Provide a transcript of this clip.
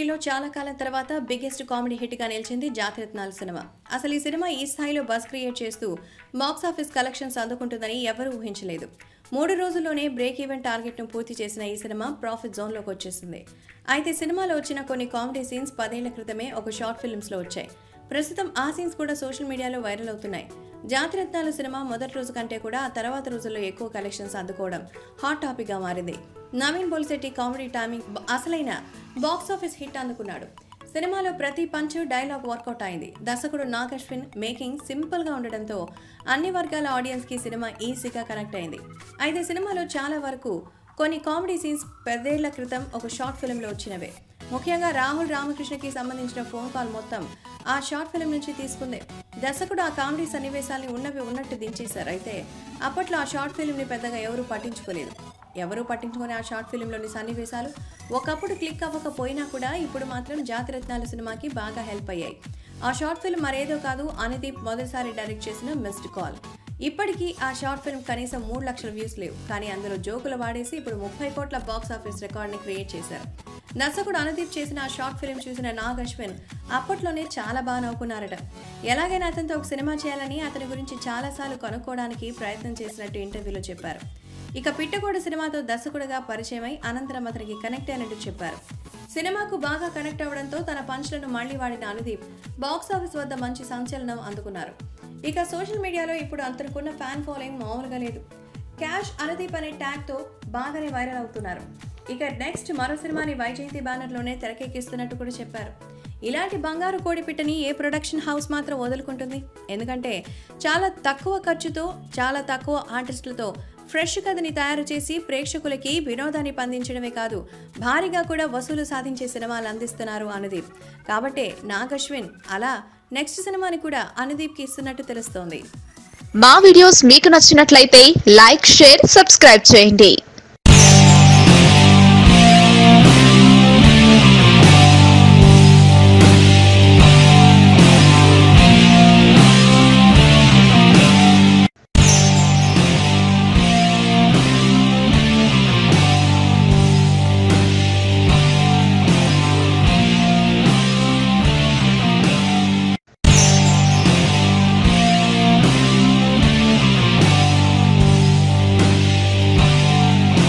ఇండస్ట్రీలో చాలా కాలం తర్వాత బిగ్గెస్ట్ కామెడీ హిట్గా నిలిచింది జాతిరత్నాల సినిమా అసలు ఈ సినిమా ఈ స్థాయిలో బస్ క్రియేట్ చేస్తూ బాక్స్ ఆఫీస్ కలెక్షన్స్ అందుకుంటుందని ఎవరూ ఊహించలేదు మూడు రోజుల్లోనే బ్రేక్ ఈవెన్ టార్గెట్ను పూర్తి చేసిన ఈ సినిమా ప్రాఫిట్ జోన్లోకి వచ్చేసింది అయితే సినిమాలో వచ్చిన కొన్ని కామెడీ సీన్స్ పదేళ్ల క్రితమే ఒక షార్ట్ ఫిల్మ్స్లో వచ్చాయి ప్రస్తుతం ఆ సీన్స్ కూడా సోషల్ మీడియాలో వైరల్ అవుతున్నాయి జాతిరత్నాల సినిమా మొదటి రోజు కంటే కూడా ఆ తర్వాత రోజుల్లో ఎక్కువ కలెక్షన్స్ అందుకోవడం హాట్ టాపిక్గా మారింది నవీన్ బొలిశెట్టి కామెడీ టైమింగ్ బ- అసలైన బాక్స్ ఆఫీస్ హిట్ అందుకున్నాడు సినిమాలో ప్రతి పంచ్ డైలాగ్ వర్కౌట్ అయింది దర్శకుడు నాగ్ అశ్విన్ మేకింగ్ సింపుల్గా ఉండడంతో అన్ని వర్గాల ఆడియన్స్కి సినిమా ఈజీగా కనెక్ట్ అయింది అయితే సినిమాలో చాలా వరకు కొన్ని కామెడీ సీన్స్ పదేళ్ల క్రితం ఒక షార్ట్ ఫిల్మ్లో వచ్చినవే ముఖ్యంగా రాహుల్ రామకృష్ణకి సంబంధించిన ఫోన్ కాల్ మొత్తం ఆ షార్ట్ ఫిల్మ్ నుంచి తీసుకుందే దర్శకుడు ఆ కామెడీ సన్నివేశాల్ని ఉన్నవి ఉన్నట్టు దించేశారు అయితే అప్పట్లో ఆ షార్ట్ ఫిల్మ్ని పెద్దగా ఎవరూ పట్టించుకోలేదు ఎవరూ పట్టించుకునే ఆ షార్ట్ ఫిల్మ్లోని సన్నివేశాలు ఒకప్పుడు క్లిక్ అవ్వకపోయినా కూడా ఇప్పుడు మాత్రం జాతిరత్నాల సినిమాకి బాగా హెల్ప్ అయ్యాయి ఆ షార్ట్ ఫిల్మ్ మరేదో కాదు అనుదీప్ మొదటిసారి డైరెక్ట్ చేసిన మిస్డ్ కాల్ ఇప్పటికీ ఆ షార్ట్ ఫిల్మ్ కనీసం మూడు లక్షల వ్యూస్ లేవు కానీ అందులో జోకులు వాడేసి ఇప్పుడు ముప్పై కోట్ల బాక్స్ ఆఫీస్ రికార్డ్ని క్రియేట్ చేశారు దర్శకుడు అనుదీప్ చేసిన ఆ షార్ట్ ఫిల్మ్ చూసిన నాగ్ అశ్విన్ అప్పట్లోనే చాలా బాగా నవ్వుకున్నారట ఎలాగైనా అతనితో ఒక సినిమా చేయాలని అతని గురించి చాలాసార్లు కనుక్కోవడానికి ప్రయత్నం చేసినట్టు ఇంటర్వ్యూలో చెప్పారు ఇక పిట్టగోడ సినిమాతో దర్శకుడిగా పరిచయమై అనంతరం అతనికి కనెక్ట్ అయినట్టు చెప్పారు సినిమాకు బాగా కనెక్ట్ అవ్వడంతో తన పంచ్లను మళ్లీ వాడిన అనుదీప్ బాక్స్ ఆఫీస్ వద్ద మంచి సంచలనం అందుకున్నారు ఇక సోషల్ మీడియాలో ఇప్పుడు అతనుకున్న ఫ్యాన్ ఫాలోయింగ్ మామూలుగా లేదు క్యాష్ అనుదీప్ అనే ట్యాగ్తో బాగానే వైరల్ అవుతున్నారు ఇక నెక్స్ట్ మరో సినిమాని వైజయంతి బ్యానర్లోనే తెరకెక్కిస్తున్నట్టు కూడా చెప్పారు ఇలాంటి బంగారు కోడిపిట్టని ఏ ప్రొడక్షన్ హౌస్ మాత్రం వదులుకుంటుంది ఎందుకంటే చాలా తక్కువ ఖర్చుతో చాలా తక్కువ ఆర్టిస్టులతో ఫ్రెష్ కథని తయారు చేసి ప్రేక్షకులకి వినోదాన్ని పందించడమే కాదు భారీగా కూడా వసూలు సాధించే సినిమాలు అందిస్తున్నారు అనుదీప్ కాబట్టే నాగశ్విన్ అలా నెక్స్ట్ సినిమాని కూడా అనుదీప్కి ఇస్తున్నట్టు తెలుస్తోంది మా వీడియోస్ మీకు నచ్చినట్లయితే లైక్ షేర్ సబ్స్క్రైబ్ చేయండి